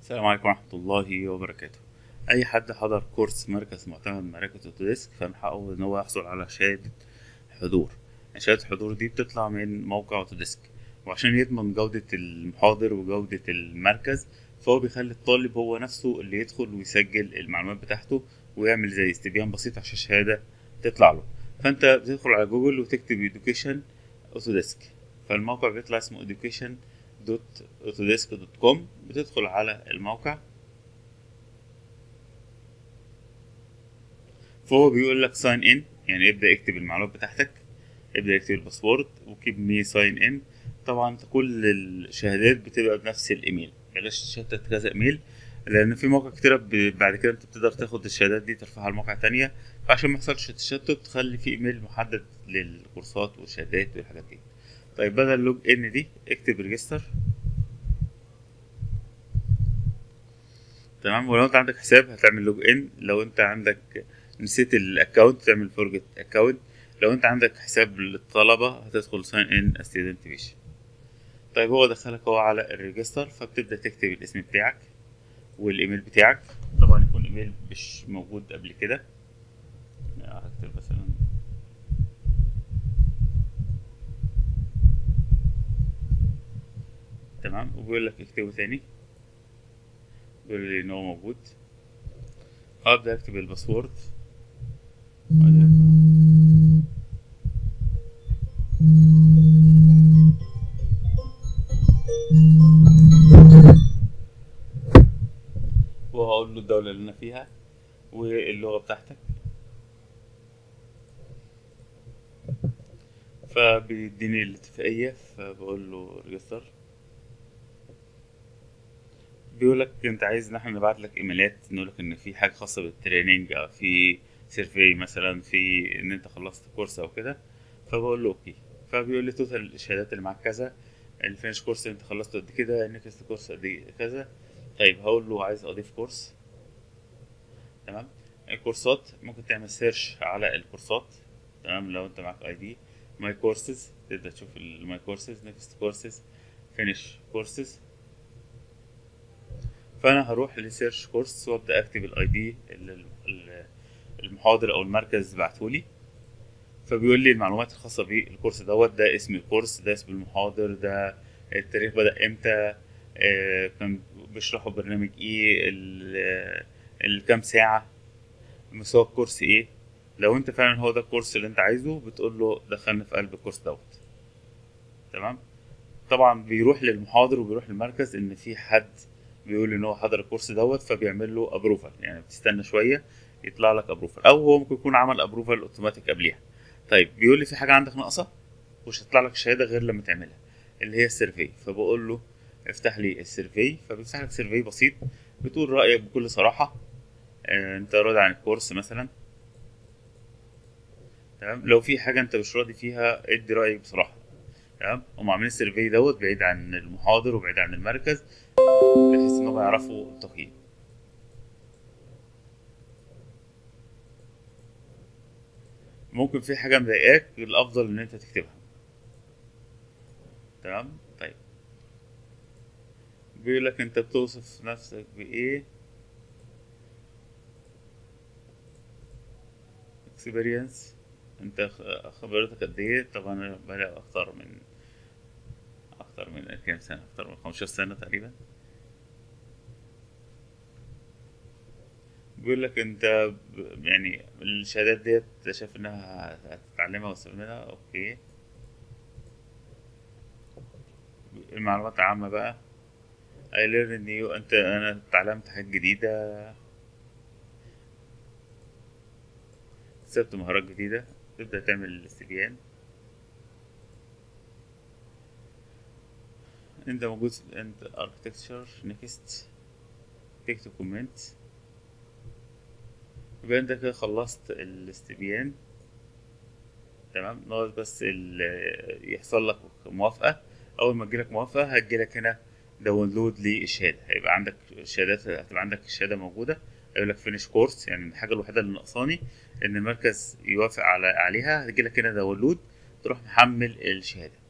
السلام عليكم ورحمة الله وبركاته أي حد حضر كورس مركز معتمد مراكز أوتوديسك فنحقق إن هو يحصل على شهادة حضور شهادة الحضور دي بتطلع من موقع أوتوديسك وعشان يضمن جودة المحاضر وجودة المركز فهو بيخلي الطالب هو نفسه اللي يدخل ويسجل المعلومات بتاعته ويعمل زي استبيان بسيط عشان الشهادة تطلع له فأنت بتدخل على جوجل وتكتب education أوتوديسك فالموقع بيطلع اسمه education دوت اوتوديسك دوت كوم بتدخل على الموقع فهو بيقول لك ساين ان يعني ابدا اكتب المعلومات بتاعتك ابدا اكتب الباسورد وكيب مي ساين ان طبعا كل الشهادات بتبقى بنفس الايميل بلاش تشتت كذا ايميل لان في مواقع كتيره ب- بعد كده انت بتقدر تاخد الشهادات دي ترفعها لمواقع تانية فعشان ما يحصلش تشتت تخلي في ايميل محدد للكورسات والشهادات والحاجات دي طيب بدل لوج ان دي اكتب ريجستر تمام ولو انت عندك حساب هتعمل لوج ان لو انت عندك نسيت الاكونت تعمل فورجيت اكونت لو انت عندك حساب للطلبة هتدخل ساين ان ستودنت فيش طيب هو دخلك هو على الريجستر فبتبدأ تكتب الاسم بتاعك والايميل بتاعك طبعا يكون ايميل مش موجود قبل كده هكتب مثلا تمام وبيقول لك اكتبه تاني بيقول لي ان هو موجود ابدا اكتب الباسورد وهقول له الدولة اللي انا فيها واللغة بتاعتك فبيديني الاتفاقية فبقول له ريجستر بيقول لك انت عايز ان احنا نبعت لك ايميلات نقول لك ان في حاجه خاصه بالتريننج او في سيرفي مثلا في ان انت خلصت كورس او كده فبقول له اوكي فبيقول لي توتال الشهادات اللي معاك كذا الفينش كورس اللي انت خلصته قد كده النكست كورس قد كذا طيب هقول له عايز اضيف كورس تمام الكورسات ممكن تعمل سيرش على الكورسات تمام لو انت معاك اي دي ماي كورسز تبدا تشوف الماي كورسز نكست كورسز فينش كورسز فانا هروح لسيرش كورس وابدا اكتب الاي دي المحاضر او المركز بعتهولي فبيقول لي المعلومات الخاصه بالكورس دوت ده اسم الكورس ده اسم المحاضر ده التاريخ بدا امتى آه، كان بيشرحوا برنامج ايه ال- الكام ساعه مستوى الكورس ايه لو انت فعلا هو ده الكورس اللي انت عايزه بتقول له دخلني في قلب الكورس دوت تمام طبعا بيروح للمحاضر وبيروح للمركز ان في حد بيقول ان هو حضر الكورس دوت فبيعمل له ابروفال يعني بتستنى شويه يطلع لك ابروفال او هو ممكن يكون عمل ابروفال اوتوماتيك قبليها طيب بيقول لي في حاجه عندك ناقصه مش هتطلع لك الشهاده غير لما تعملها اللي هي السيرفي فبقول له افتح لي السيرفي فبيفتح لك سيرفي بسيط بتقول رايك بكل صراحه آه، انت راضي عن الكورس مثلا تمام لو في حاجه انت مش راضي فيها ادي رايك بصراحه تمام هم عاملين السيرفي دوت بعيد عن المحاضر وبعيد عن المركز بحيث ان هم يعرفوا التقييم ممكن في حاجه مضايقاك الافضل ان انت تكتبها تمام طيب بيقول لك انت بتوصف نفسك بايه اكسبيرينس انت خ- خبرتك قد ايه طبعا انا بقالي اكتر من اكتر من كام سنه اكتر من 15 سنه تقريبا بيقول لك انت ب- يعني الشهادات ديت شايف انها هتتعلمها وتستخدمها اوكي المعلومات العامة بقى I learned new انت انا اتعلمت حاجات جديدة اكتسبت مهارات جديدة تبدأ تعمل الاستبيان انت موجود انت architecture next تكتب كومنت يبقى انت كده خلصت الاستبيان تمام ناقص بس ال- يحصل لك موافقة أول ما تجيلك موافقة هتجيلك هنا داونلود للشهادة هيبقى عندك شهادات هتبقى عندك الشهادة موجودة هيقول لك فينش كورس يعني الحاجة الوحيدة اللي ناقصاني إن المركز يوافق على عليها هتجيلك هنا داونلود تروح محمل الشهادة